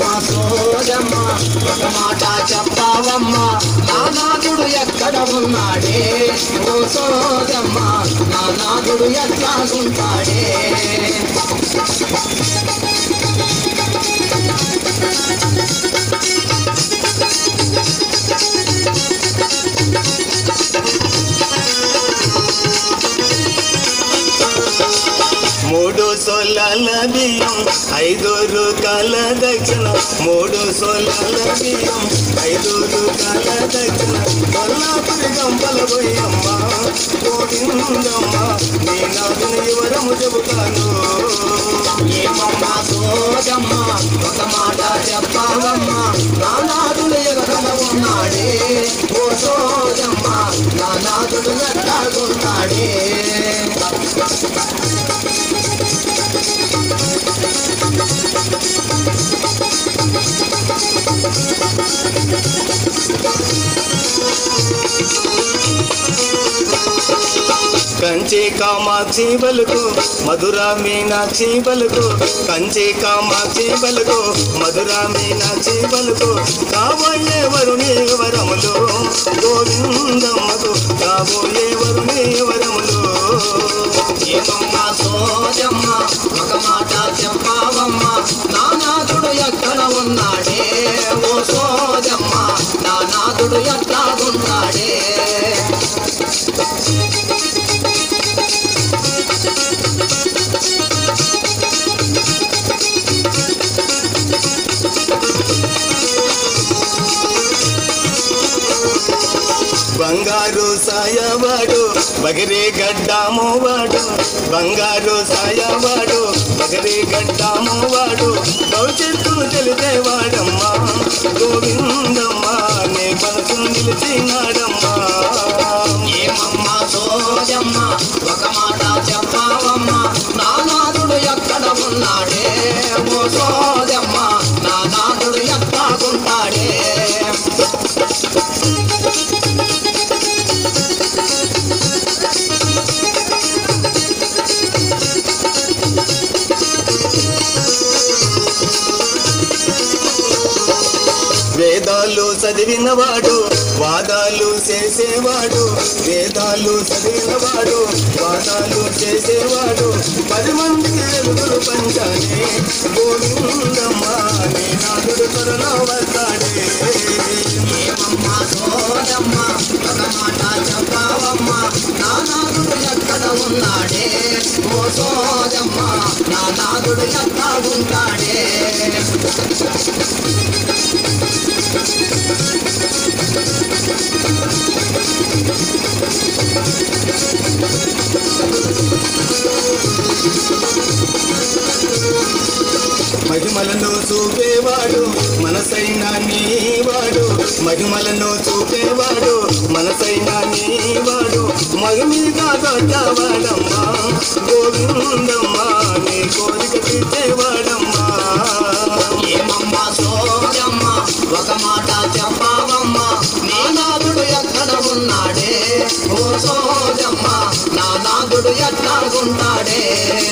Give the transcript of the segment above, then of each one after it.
ఏమమ్మా సోజమ్మ ఒక మాట చెప్పావమ్మా నానాథుడు ఎక్కడ ఉన్నాడే ఓ సోజమ్మ నానాథుడు ఎట్లా ఉంటాడే మూడు సొలాల బియ్యం ఐదు రూపాయల దక్షిణ మూడు సొలాల బియ్యం ఐదు రూపాయల దక్షిణ కొల్లాపురి గంపల పోయమ్మ గోవిందమ్మ నీ నాదుని వివరము చెబుతాను ఏమమ్మా సోజమ్మ ఒక మాట చెప్పావమ్మా నానాథుడు ఎక్కడ ఉన్నాడే ఓ సోజమ్మ నానాథుడు ఎట్లా ఉన్నాడే కంచి కామాక్షి బలుకు మధుర మీనాక్షి బలుకు కంచి కామాక్షి బలుకు మధుర మీనాక్షి బలుకు కాబోయే వరుణి వరములు గోవిందమ్మకు కాబోయే వరుణి వరములు ఏమమ్మా సోజమ్మ ఒక మాట చెప్పావమ్మా నానాథుడు ఎక్కడ ఉన్నాడే ఓ సోజమ్మ నానాథుడు ఎట్లా ఉన్నాడే బంగారు సాయవాడు బగిరి గడ్డాము వాడు బంగారు సాయవాడు బగిరి గడ్డాము వాడు భవిష్యత్తును తెలిపేవాడమ్మా గోవిందమ్మా నీ మనసు నిలిచినాడమ్మా ఏమమ్మా సోజమ్మ ఒక మాట చెప్పావమ్మా నానాథుడు ఎక్కడ ఉన్నాడే ఓ సోజమ్మ నానాథుడు ఎట్లా ఉన్నాడే వేదాలు చదివినవాడు వాదాలు చేసేవాడు వేదాలు చదివినవాడు వాదాలు చేసేవాడు పది మందికి వెలుగులు పంచాలి గోవిందమ్మా నీ నాదుడు త్వరలో వస్తాడే ఏమమ్మా సోజమ్మ ఒక మాట చెప్పావమ్మా నానాథుడు ఎక్కడ ఉన్నాడే ఓ సోజమ్మ నానాథుడు ఎట్లా ఉంటాడే మహిమలను చూపేవాడు మనసైన నీవాడు మహిమలను చూపేవాడు మనసైన నీవాడు మహిమిగా దొడ్డవాడమ్మా గోవిందమ్మా నీ కోరిక తీర్చేవాడమ్మా ఏమమ్మా సోజమ్మ ఒక మాట చెప్పావమ్మా నానాథుడు ఎక్కడ ఉన్నాడే ఓ సోజమ్మ నానాథుడు ఎట్లా ఉంటాడే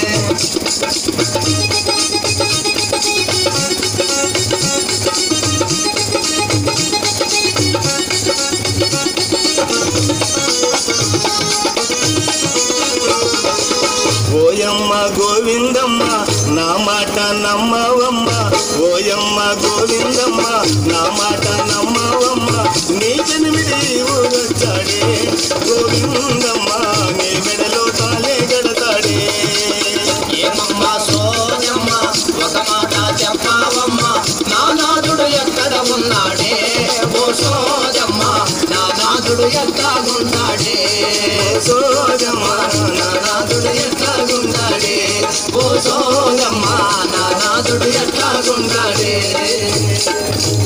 ఓయమ్మ గోవిందమ్మ నా మాట నమ్మవమ్మ ఓయమ్మ గోవిందమ్మ నా మాట నమ్మవమ్మ నీ జన్మిడి వచ్చాడే గోవిందమ్మ నీ మెడలో తాలే గడతాడే ఏమమ్మా సోజమ్మ ఒక మాట చెప్పావమ్మా నానాథుడు ఎక్కడ ఉన్నాడే ఓ సోజమ్మ నానాథుడు ఎట్లా ఉన్నాడే సోజమ్మ నానాథుడు ఎట్లా ఉన్నాడే ఓ సోజమ్మ నానాథుడు ఎట్లా ఉన్నాడే